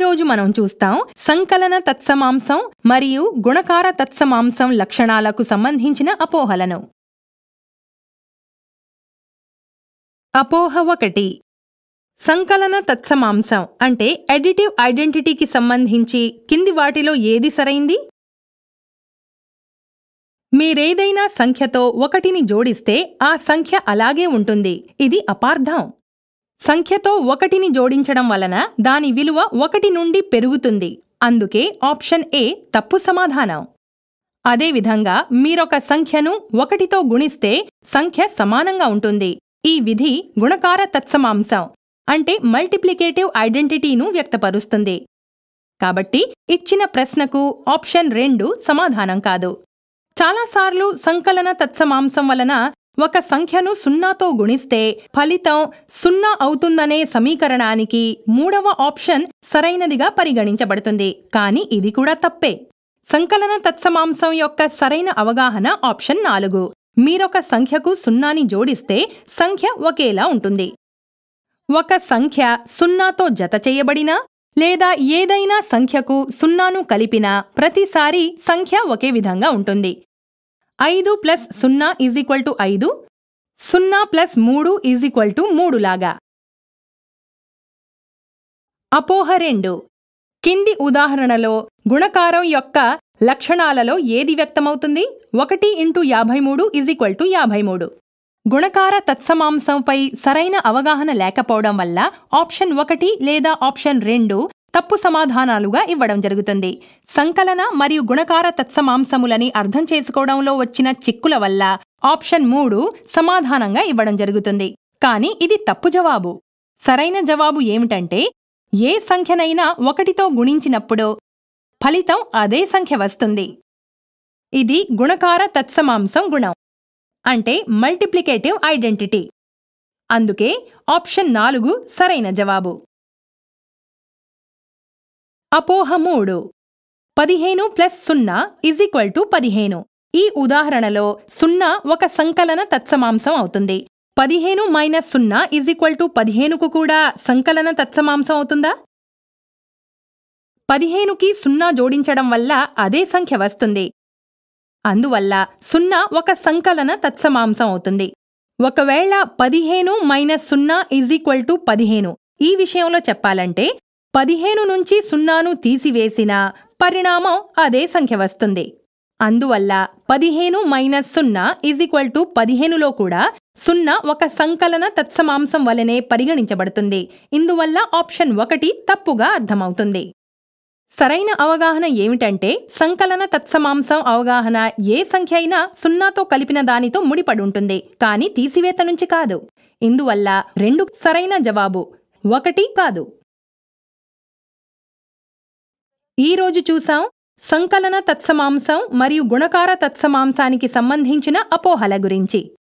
రోజు మనం చూస్తాం సంకలన తత్సమాంసం మరియు గుణకార తత్సమాంసం లక్షణాలకు సంబంధించిన అపోహలను అపోహ ఒకటి సంకలన తత్సమాంసం అంటే ఎడిటివ్ ఐడెంటిటీకి సంబంధించి కింది వాటిలో ఏది సరైంది మీరేదైనా సంఖ్యతో ఒకటిని జోడిస్తే ఆ సంఖ్య అలాగే ఉంటుంది ఇది అపార్థం సంఖ్యతో ఒకటిని జోడించడం వలన దాని విలువ ఒకటి నుండి పెరుగుతుంది అందుకే ఆప్షన్ ఏ తప్పు సమాధానం అదేవిధంగా మీరొక సంఖ్యను ఒకటితో గుణిస్తే సంఖ్య సమానంగా ఉంటుంది ఈ విధి గుణకార తత్సమాంసం అంటే మల్టిప్లికేటివ్ ఐడెంటిటీను వ్యక్తపరుస్తుంది కాబట్టి ఇచ్చిన ప్రశ్నకు ఆప్షన్ రెండు సమాధానం కాదు చాలాసార్లు సంకలన తత్సమాంసం వలన ఒక సంఖ్యను సున్నాతో గుణిస్తే ఫలితం సున్నా అవుతుందనే సమీకరణానికి మూడవ ఆప్షన్ సరైనదిగా పరిగణించబడుతుంది కానీ ఇది కూడా తప్పే సంకలన తత్సమాంసం యొక్క సరైన అవగాహన ఆప్షన్ నాలుగు మీరొక సంఖ్యకు సున్నాని జోడిస్తే సంఖ్య ఒకేలా ఉంటుంది ఒక సంఖ్య సున్నాతో జత చేయబడినా లేదా ఏదైనా సంఖ్యకు సున్నాను కలిపినా ప్రతిసారి సంఖ్య ఒకే విధంగా ఉంటుంది ఐదు ప్లస్ సున్నా ఈజ్ ఈక్వల్ టు ఐదు సున్నా ప్లస్ మూడు ఈజ్ ఈక్వల్ టు మూడు లాగా అపోహ రెండు కింది ఉదాహరణలో గుణకారం యొక్క లక్షణాలలో ఏది వ్యక్తమవుతుంది ఒకటి ఇంటూ యాభై మూడు ఈజ్ ఈక్వల్ టు యాభై మూడు గుణకార తత్సమాంసంపై సరైన అవగాహన లేకపోవడం వల్ల ఆప్షన్ ఒకటి లేదా ఆప్షన్ రెండు తప్పు సమాధానాలుగా ఇవ్వడం జరుగుతుంది సంకలన మరియు గుణకార తత్సమాంసములని అర్థం చేసుకోవడంలో వచ్చిన చిక్కుల వల్ల ఆప్షన్ మూడు సమాధానంగా ఇవ్వడం జరుగుతుంది కానీ ఇది తప్పు జవాబు సరైన జవాబు ఏమిటంటే ఏ సంఖ్యనైనా ఒకటితో గుణించినప్పుడు ఫలితం అదే సంఖ్య వస్తుంది ఇది గుణకార తత్సమాంసం గుణం అంటే మల్టిప్లికేటివ్ ఐడెంటిటీ అందుకే ఆప్షన్ నాలుగు సరైన జవాబు అపోహ మూడు పదిహేను ప్లస్ సున్నా ఇజ్ ఈక్వల్ టు పదిహేను ఈ ఉదాహరణలో సున్నా ఒక సంకలన తత్సమాంసం అవుతుంది పదిహేను మైనస్ సున్నా ఇజ్ ఈక్వల్ టు పదిహేనుకు కూడా సంకలన తత్సమాంసం అవుతుందా పదిహేనుకి సున్నా జోడించడం వల్ల అదే సంఖ్య వస్తుంది అందువల్ల సున్నా ఒక సంకలన తత్సమాంసం అవుతుంది ఒకవేళ పదిహేను మైనస్ సున్నా ఈజ్ ఈక్వల్ టు పదిహేను ఈ విషయంలో చెప్పాలంటే పదిహేను నుంచి సున్నాను తీసివేసినా పరిణామం అదే సంఖ్య వస్తుంది అందువల్ల పదిహేను మైనస్ సున్నా ఈజ్ ఈక్వల్ టు పదిహేనులో కూడా సున్నా ఒక సంకలన తత్సమాంసం వలనే పరిగణించబడుతుంది ఇందువల్ల ఆప్షన్ ఒకటి తప్పుగా అర్థమవుతుంది సరైన అవగాహన ఏమిటంటే సంకలన తత్సమాంసం అవగాహన ఏ సంఖ్య అయినా సున్నాతో కలిపిన దానితో ముడిపడి ఉంటుంది కానీ తీసివేత నుంచి కాదు ఇందువల్ల రెండు సరైన జవాబు ఒకటి కాదు ఈ రోజు చూసాం సంకలన తత్సమాంసం మరియు గుణకార తత్సమాంసానికి సంబంధించిన అపోహల గురించి